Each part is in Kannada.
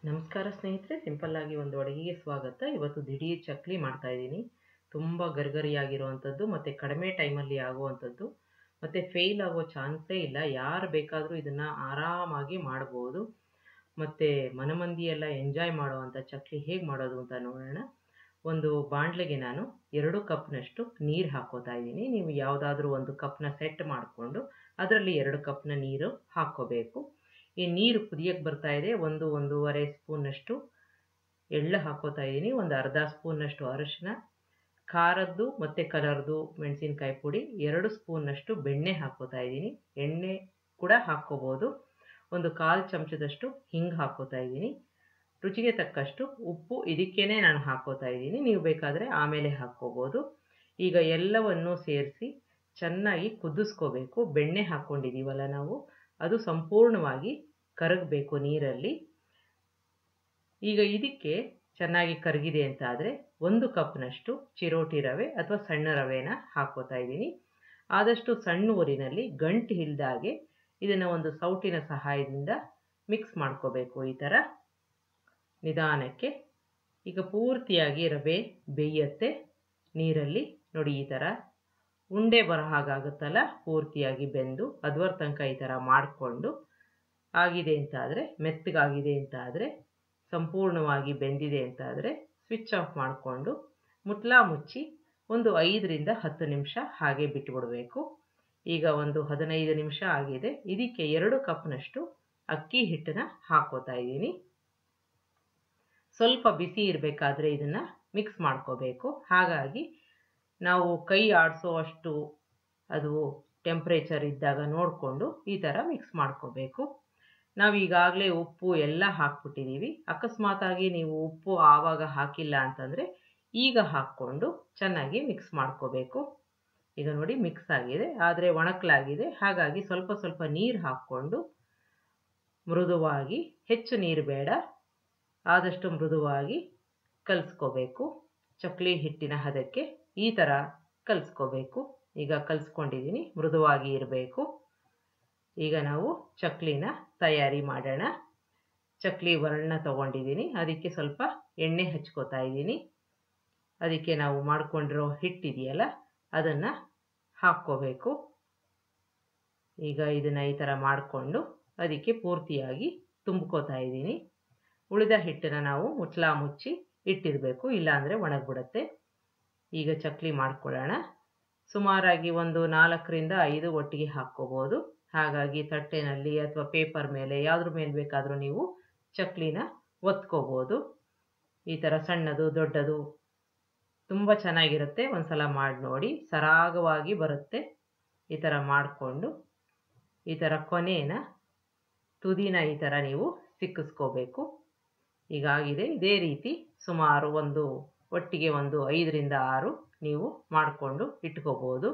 ನಮಸ್ಕಾರ ಸ್ನೇಹಿತರೆ ಸಿಂಪಲ್ ಆಗಿ ಒಂದು ಅಡುಗೆಗೆ ಸ್ವಾಗತ ಇವತ್ತು ದಿಢೀರ್ ಚಕ್ಲಿ ಮಾಡ್ತಾ ಇದ್ದೀನಿ ತುಂಬ ಗರಿಗರಿಯಾಗಿರುವಂಥದ್ದು ಮತ್ತು ಕಡಿಮೆ ಟೈಮಲ್ಲಿ ಆಗುವಂಥದ್ದು ಮತ್ತು ಫೇಲ್ ಆಗೋ ಚಾನ್ಸೇ ಇಲ್ಲ ಯಾರು ಬೇಕಾದರೂ ಇದನ್ನು ಆರಾಮಾಗಿ ಮಾಡ್ಬೋದು ಮತ್ತು ಮನಮಂದಿ ಎಲ್ಲ ಎಂಜಾಯ್ ಮಾಡುವಂಥ ಚಕ್ಲಿ ಹೇಗೆ ಮಾಡೋದು ಅಂತ ನೋಡೋಣ ಒಂದು ಬಾಣಲೆಗೆ ನಾನು ಎರಡು ಕಪ್ನಷ್ಟು ನೀರು ಹಾಕೋತಾ ಇದ್ದೀನಿ ನೀವು ಯಾವುದಾದ್ರೂ ಒಂದು ಕಪ್ನ ಸೆಟ್ ಮಾಡಿಕೊಂಡು ಅದರಲ್ಲಿ ಎರಡು ಕಪ್ನ ನೀರು ಹಾಕ್ಕೋಬೇಕು ಈ ನೀರು ಕುದಿಯಕ್ಕೆ ಬರ್ತಾ ಇದೆ ಒಂದು ಒಂದೂವರೆ ಸ್ಪೂನಷ್ಟು ಎಳ್ಳು ಹಾಕೋತಾ ಇದ್ದೀನಿ ಒಂದು ಅರ್ಧ ಸ್ಪೂನಷ್ಟು ಅರಿಶಿನ ಖಾರದ್ದು ಮತ್ತು ಕಲರ್ದು ಮೆಣಸಿನ್ಕಾಯಿ ಪುಡಿ ಎರಡು ಸ್ಪೂನ್ನಷ್ಟು ಬೆಣ್ಣೆ ಹಾಕೋತಾ ಇದ್ದೀನಿ ಎಣ್ಣೆ ಕೂಡ ಹಾಕ್ಕೋಬೋದು ಒಂದು ಕಾಲು ಚಮಚದಷ್ಟು ಹಿಂಗೆ ಹಾಕೋತಾ ಇದ್ದೀನಿ ರುಚಿಗೆ ತಕ್ಕಷ್ಟು ಉಪ್ಪು ಇದಕ್ಕೇನೆ ನಾನು ಹಾಕೋತಾ ಇದ್ದೀನಿ ನೀವು ಬೇಕಾದರೆ ಆಮೇಲೆ ಹಾಕ್ಕೋಬೋದು ಈಗ ಎಲ್ಲವನ್ನು ಸೇರಿಸಿ ಚೆನ್ನಾಗಿ ಕುದಿಸ್ಕೋಬೇಕು ಬೆಣ್ಣೆ ಹಾಕ್ಕೊಂಡಿದ್ದೀವಲ್ಲ ನಾವು ಅದು ಸಂಪೂರ್ಣವಾಗಿ ಕರಗಬೇಕು ನೀರಲ್ಲಿ ಈಗ ಇದಕ್ಕೆ ಚೆನ್ನಾಗಿ ಕರಗಿದೆ ಅಂತ ಆದರೆ ಒಂದು ಕಪ್ನಷ್ಟು ಚಿರೋಟಿ ರವೆ ಅಥವಾ ಸಣ್ಣ ರವೆನ ಹಾಕೋತಾ ಇದ್ದೀನಿ ಆದಷ್ಟು ಸಣ್ಣ ಊರಿನಲ್ಲಿ ಗಂಟು ಇಲ್ದಾಗೆ ಇದನ್ನು ಒಂದು ಸೌಟಿನ ಸಹಾಯದಿಂದ ಮಿಕ್ಸ್ ಮಾಡ್ಕೋಬೇಕು ಈ ಥರ ನಿಧಾನಕ್ಕೆ ಈಗ ಪೂರ್ತಿಯಾಗಿ ರವೆ ಬೇಯುತ್ತೆ ನೀರಲ್ಲಿ ನೋಡಿ ಈ ಥರ ಉಂಡೆ ಬರೋ ಹಾಗಾಗುತ್ತಲ್ಲ ಪೂರ್ತಿಯಾಗಿ ಬೆಂದು ಅದುವರ ತನಕ ಈ ಥರ ಮಾಡಿಕೊಂಡು ಆಗಿದೆ ಅಂತ ಆದರೆ ಮೆತ್ತಗಾಗಿದೆ ಅಂತ ಆದರೆ ಸಂಪೂರ್ಣವಾಗಿ ಬೆಂದಿದೆ ಅಂತ ಆದರೆ ಸ್ವಿಚ್ ಆಫ್ ಮಾಡಿಕೊಂಡು ಮುಟ್ಲಾ ಮುಚ್ಚಿ ಒಂದು ಐದರಿಂದ ಹತ್ತು ನಿಮಿಷ ಹಾಗೆ ಬಿಟ್ಟುಬಿಡಬೇಕು ಈಗ ಒಂದು ಹದಿನೈದು ನಿಮಿಷ ಆಗಿದೆ ಇದಕ್ಕೆ ಎರಡು ಕಪ್ನಷ್ಟು ಅಕ್ಕಿ ಹಿಟ್ಟನ್ನ ಹಾಕೋತಾ ಇದ್ದೀನಿ ಸ್ವಲ್ಪ ಬಿಸಿ ಇರಬೇಕಾದ್ರೆ ಇದನ್ನು ಮಿಕ್ಸ್ ಮಾಡ್ಕೋಬೇಕು ಹಾಗಾಗಿ ನಾವು ಕೈ ಆಡಿಸೋ ಅಷ್ಟು ಅದು ಟೆಂಪ್ರೇಚರ್ ಇದ್ದಾಗ ನೋಡಿಕೊಂಡು ಈ ಥರ ಮಿಕ್ಸ್ ಮಾಡ್ಕೋಬೇಕು ನಾವು ಈಗಾಗಲೇ ಉಪ್ಪು ಎಲ್ಲ ಹಾಕ್ಬಿಟ್ಟಿದ್ದೀವಿ ಅಕಸ್ಮಾತಾಗಿ ನೀವು ಉಪ್ಪು ಆವಾಗ ಹಾಕಿಲ್ಲ ಅಂತಂದರೆ ಈಗ ಹಾಕ್ಕೊಂಡು ಚೆನ್ನಾಗಿ ಮಿಕ್ಸ್ ಮಾಡ್ಕೋಬೇಕು ಈಗ ನೋಡಿ ಮಿಕ್ಸ್ ಆಗಿದೆ ಆದರೆ ಒಣಕಲಾಗಿದೆ ಹಾಗಾಗಿ ಸ್ವಲ್ಪ ಸ್ವಲ್ಪ ನೀರು ಹಾಕ್ಕೊಂಡು ಮೃದುವಾಗಿ ಹೆಚ್ಚು ನೀರು ಬೇಡ ಆದಷ್ಟು ಮೃದುವಾಗಿ ಕಲಿಸ್ಕೋಬೇಕು ಚಕ್ಲಿ ಹಿಟ್ಟಿನ ಹದಕ್ಕೆ ಈ ಥರ ಕಲಿಸ್ಕೋಬೇಕು ಈಗ ಕಲಿಸ್ಕೊಂಡಿದ್ದೀನಿ ಮೃದುವಾಗಿ ಇರಬೇಕು ಈಗ ನಾವು ಚಕ್ಲಿನ ತಯಾರಿ ಮಾಡೋಣ ಚಕ್ಲಿ ವರ್ಣ ತೊಗೊಂಡಿದ್ದೀನಿ ಅದಕ್ಕೆ ಸ್ವಲ್ಪ ಎಣ್ಣೆ ಹಚ್ಕೋತಾ ಇದ್ದೀನಿ ಅದಕ್ಕೆ ನಾವು ಮಾಡ್ಕೊಂಡಿರೋ ಹಿಟ್ಟಿದೆಯಲ್ಲ ಅದನ್ನು ಹಾಕ್ಕೋಬೇಕು ಈಗ ಇದನ್ನು ಈ ಥರ ಮಾಡಿಕೊಂಡು ಅದಕ್ಕೆ ಪೂರ್ತಿಯಾಗಿ ತುಂಬ್ಕೋತಾ ಇದ್ದೀನಿ ಉಳಿದ ಹಿಟ್ಟನ್ನು ನಾವು ಮುಚ್ಚಲ ಮುಚ್ಚಿ ಇಟ್ಟಿರಬೇಕು ಇಲ್ಲಾಂದರೆ ಒಣಗಿಬಿಡುತ್ತೆ ಈಗ ಚಕ್ಲಿ ಮಾಡ್ಕೊಳ್ಳೋಣ ಸುಮಾರಾಗಿ ಒಂದು ನಾಲ್ಕರಿಂದ ಐದು ಒಟ್ಟಿಗೆ ಹಾಕ್ಕೋಬೋದು ಹಾಗಾಗಿ ತಟ್ಟೆನಲ್ಲಿ ಅಥವಾ ಪೇಪರ್ ಮೇಲೆ ಯಾವುದ್ರ ಮೇಲೆ ಬೇಕಾದರೂ ನೀವು ಚಕ್ಲಿನ ಒತ್ಕೋಬೋದು ಈ ಥರ ಸಣ್ಣದು ದೊಡ್ಡದು ತುಂಬ ಚೆನ್ನಾಗಿರುತ್ತೆ ಒಂದು ಸಲ ಮಾಡಿ ನೋಡಿ ಸರಾಗವಾಗಿ ಬರುತ್ತೆ ಈ ಥರ ಮಾಡಿಕೊಂಡು ಈ ಥರ ಕೊನೆನ ತುದಿನ ಈ ಥರ ನೀವು ಸಿಕ್ಕಿಸ್ಕೋಬೇಕು ಈಗಾಗಿದೆ ಇದೇ ರೀತಿ ಸುಮಾರು ಒಂದು ಒಟ್ಟಿಗೆ ಒಂದು ಐದರಿಂದ ಆರು ನೀವು ಮಾಡಿಕೊಂಡು ಇಟ್ಕೋಬೋದು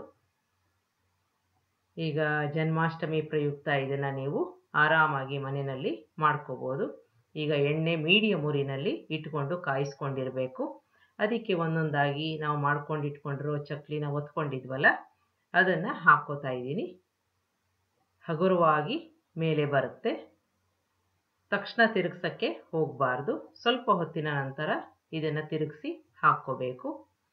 ಈಗ ಜನ್ಮಾಷ್ಟಮಿ ಪ್ರಯುಕ್ತ ಇದನ್ನು ನೀವು ಆರಾಮಾಗಿ ಮನೆಯಲ್ಲಿ ಮಾಡ್ಕೋಬೋದು ಈಗ ಎಣ್ಣೆ ಮೀಡಿಯಮ್ ಊರಿನಲ್ಲಿ ಇಟ್ಕೊಂಡು ಕಾಯಿಸ್ಕೊಂಡಿರಬೇಕು ಅದಕ್ಕೆ ಒಂದೊಂದಾಗಿ ನಾವು ಮಾಡ್ಕೊಂಡು ಇಟ್ಕೊಂಡಿರೋ ಚಕ್ಲಿನ ಒತ್ಕೊಂಡಿದ್ವಲ್ಲ ಅದನ್ನು ಹಾಕ್ಕೋತಾ ಇದ್ದೀನಿ ಹಗುರವಾಗಿ ಮೇಲೆ ಬರುತ್ತೆ ತಕ್ಷಣ ತಿರುಗ್ಸೋಕ್ಕೆ ಹೋಗಬಾರ್ದು ಸ್ವಲ್ಪ ಹೊತ್ತಿನ ನಂತರ ಇದನ್ನು ತಿರುಗಿಸಿ ಹಾಕ್ಕೋಬೇಕು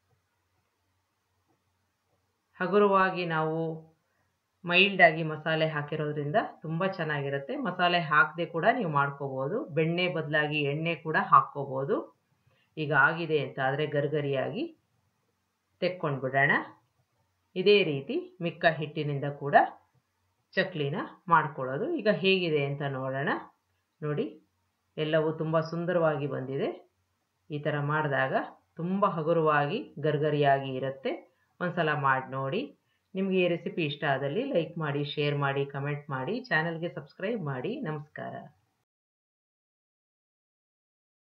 ಹಗುರವಾಗಿ ನಾವು ಮೈಲ್ಡಾಗಿ ಮಸಾಲೆ ಹಾಕಿರೋದ್ರಿಂದ ತುಂಬ ಚೆನ್ನಾಗಿರುತ್ತೆ ಮಸಾಲೆ ಹಾಕದೆ ಕೂಡ ನೀವು ಮಾಡ್ಕೋಬೋದು ಬೆಣ್ಣೆ ಬದಲಾಗಿ ಎಣ್ಣೆ ಕೂಡ ಹಾಕ್ಕೋಬೋದು ಈಗ ಆಗಿದೆ ಅಂತ ಆದರೆ ಗರ್ಗರಿಯಾಗಿ ತೆಕ್ಕೊಂಡು ಬಿಡೋಣ ಇದೇ ರೀತಿ ಮಿಕ್ಕ ಹಿಟ್ಟಿನಿಂದ ಕೂಡ ಚಕ್ಲಿನ ಮಾಡ್ಕೊಳ್ಳೋದು ಈಗ ಹೇಗಿದೆ ಅಂತ ನೋಡೋಣ ನೋಡಿ ಎಲ್ಲವೂ ತುಂಬ ಸುಂದರವಾಗಿ ಬಂದಿದೆ ಈ ಥರ ಮಾಡಿದಾಗ ತುಂಬ ಹಗುರವಾಗಿ ಗರ್ಗರಿಯಾಗಿ ಇರುತ್ತೆ ಒಂದ್ಸಲ ಮಾಡಿ ನೋಡಿ ನಿಮಗೆ ಈ ರೆಸಿಪಿ ಇಷ್ಟ ಆದಲ್ಲಿ ಲೈಕ್ ಮಾಡಿ ಶೇರ್ ಮಾಡಿ ಕಮೆಂಟ್ ಮಾಡಿ ಚಾನಲ್ಗೆ ಸಬ್ಸ್ಕ್ರೈಬ್ ಮಾಡಿ ನಮಸ್ಕಾರ